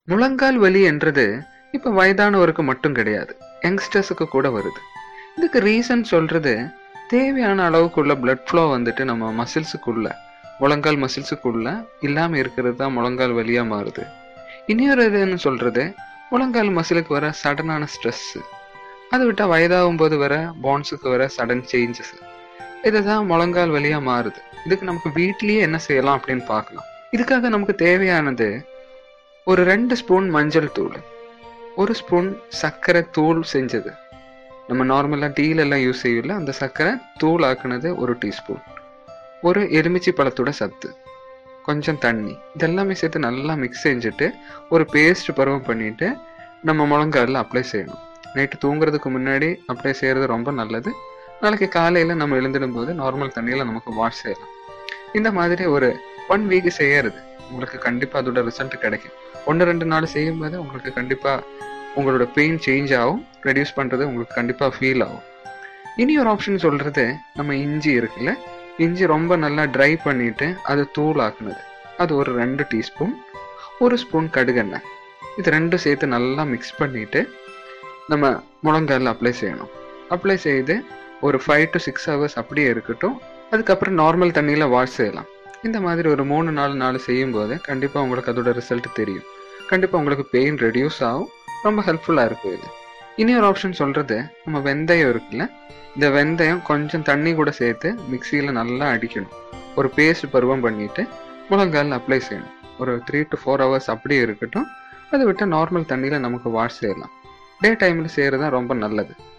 முழங்கால் வலி என்றது இப்போ வயதானவருக்கு மட்டும் கிடையாது யங்ஸ்டர்ஸுக்கு கூட வருது இதுக்கு ரீசன் சொல்றது தேவையான அளவுக்குள்ள பிளட் ஃப்ளோ வந்துட்டு நம்ம மசில்ஸுக்குள்ள முழங்கால் மசில்ஸுக்குள்ள இல்லாம இருக்கிறது தான் முழங்கால் வலியா மாறுது இன்னொரு இதுன்னு சொல்றது முழங்கால் மசிலுக்கு வர சடனான ஸ்ட்ரெஸ் அதை விட்டா வயதாகும் போது வர பான்ஸுக்கு வர சடன் சேஞ்சஸ் இதுதான் முழங்கால் வலியா மாறுது இதுக்கு நமக்கு வீட்லயே என்ன செய்யலாம் அப்படின்னு பார்க்கலாம் இதுக்காக நமக்கு தேவையானது ஒரு ரெண்டு ஸ்பூன் மஞ்சள் தூள் ஒரு ஸ்பூன் சர்க்கரை தூள் செஞ்சது நம்ம நார்மலாக டீல எல்லாம் யூஸ் செய்யல அந்த சர்க்கரை தூள் ஆக்குனது ஒரு டீஸ்பூன் ஒரு எலுமிச்சை பழத்தோட சத்து கொஞ்சம் தண்ணி இதெல்லாமே சேர்த்து நல்லா மிக்ஸ் செஞ்சுட்டு ஒரு பேஸ்ட் பருவம் பண்ணிட்டு நம்ம முழங்காலில் அப்ளை செய்யணும் நைட்டு தூங்குறதுக்கு முன்னாடி அப்ளை செய்யறது ரொம்ப நல்லது நாளைக்கு காலையில் நம்ம எழுந்திடும் போது நார்மல் தண்ணியில் நமக்கு வாஷ் செய்யலாம் இந்த மாதிரி ஒரு ஒன் வீக் செய்யறது உங்களுக்கு கண்டிப்பாக அதோட ரிசல்ட் கிடைக்கும் ஒன்று ரெண்டு நாள் செய்யும்போது உங்களுக்கு கண்டிப்பாக உங்களோட பெயின் சேஞ்ச் ஆகும் ரெடியூஸ் பண்ணுறது உங்களுக்கு கண்டிப்பாக ஃபீல் ஆகும் இனி ஒரு ஆப்ஷன் சொல்கிறது நம்ம இஞ்சி இருக்குல்ல இஞ்சி ரொம்ப நல்லா ட்ரை பண்ணிட்டு அது தூள் ஆக்குனது அது ஒரு ரெண்டு டீஸ்பூன் ஒரு ஸ்பூன் கடுகெண்ணெய் இது ரெண்டும் சேர்த்து நல்லா மிக்ஸ் பண்ணிட்டு நம்ம முழங்காலில் அப்ளை செய்யணும் அப்ளை செய்து ஒரு ஃபைவ் டு சிக்ஸ் ஹவர்ஸ் அப்படியே இருக்கட்டும் அதுக்கப்புறம் நார்மல் தண்ணியில் வாஷ் செய்யலாம் இந்த மாதிரி ஒரு மூணு நாலு நாள் செய்யும்போது கண்டிப்பாக உங்களுக்கு அதோட ரிசல்ட் தெரியும் கண்டிப்பாக உங்களுக்கு பெயின் ரெடியூஸ் ஆகும் ரொம்ப ஹெல்ப்ஃபுல்லாக இருக்கும் இது இனி ஒரு ஆப்ஷன் சொல்கிறது நம்ம வெந்தயம் இருக்குல்ல இந்த வெந்தயம் கொஞ்சம் தண்ணி கூட சேர்த்து மிக்சியில் நல்லா அடிக்கணும் ஒரு பேஸ்ட் பருவம் பண்ணிட்டு முழங்கால் அப்ளை செய்யணும் ஒரு த்ரீ டு ஃபோர் ஹவர்ஸ் அப்படியே இருக்கட்டும் அதை விட்டு நார்மல் தண்ணியில் நமக்கு வாஷ் செய்யலாம் டே டைமில் செய்கிறது தான் ரொம்ப நல்லது